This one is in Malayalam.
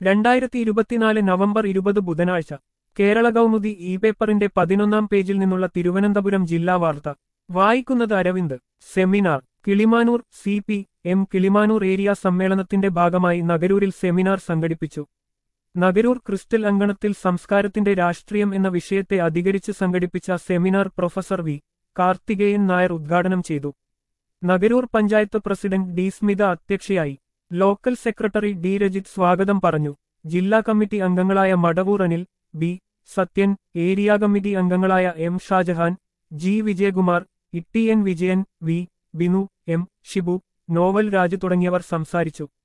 രണ്ടായിരത്തി ഇരുപത്തിനാല് നവംബർ ഇരുപത് ബുധനാഴ്ച കേരള കൗമുദി ഇ പേപ്പറിന്റെ പതിനൊന്നാം പേജിൽ നിന്നുള്ള തിരുവനന്തപുരം ജില്ലാ വാർത്ത വായിക്കുന്നത് Aravind seminar Kilimanoor C P M Kilimanoor area സമ്മേളനത്തിന്റെ ഭാഗമായി നഗരൂരിൽ സെമിനാർ സംഘടിപ്പിച്ചു നഗരൂർ ക്രിസ്റ്റൽ അങ്കണത്തിൽ സംസ്കാരത്തിന്റെ രാഷ്ട്രീയം എന്ന വിഷയത്തെ അധികരിച്ച് സംഘടിപ്പിച്ച seminar professor V Karthikeyan Nair ഉദ്ഘാടനം ചെയ്തു നഗരൂർ പഞ്ചായത്ത് പ്രസിഡന്റ് ഡി സ്മിത അധ്യക്ഷയായി ലോക്കൽ സെക്രട്ടറി ഡി രജിത് സ്വാഗതം പറഞ്ഞു ജില്ലാ കമ്മിറ്റി അംഗങ്ങളായ Madavoor Anil B Sathyan area committee അംഗങ്ങളായ M Shajahan G Vijayakumar Itty N Vijayan V Binu M Shibu Noval Raju തുടങ്ങിയവർ സംസാരിച്ചു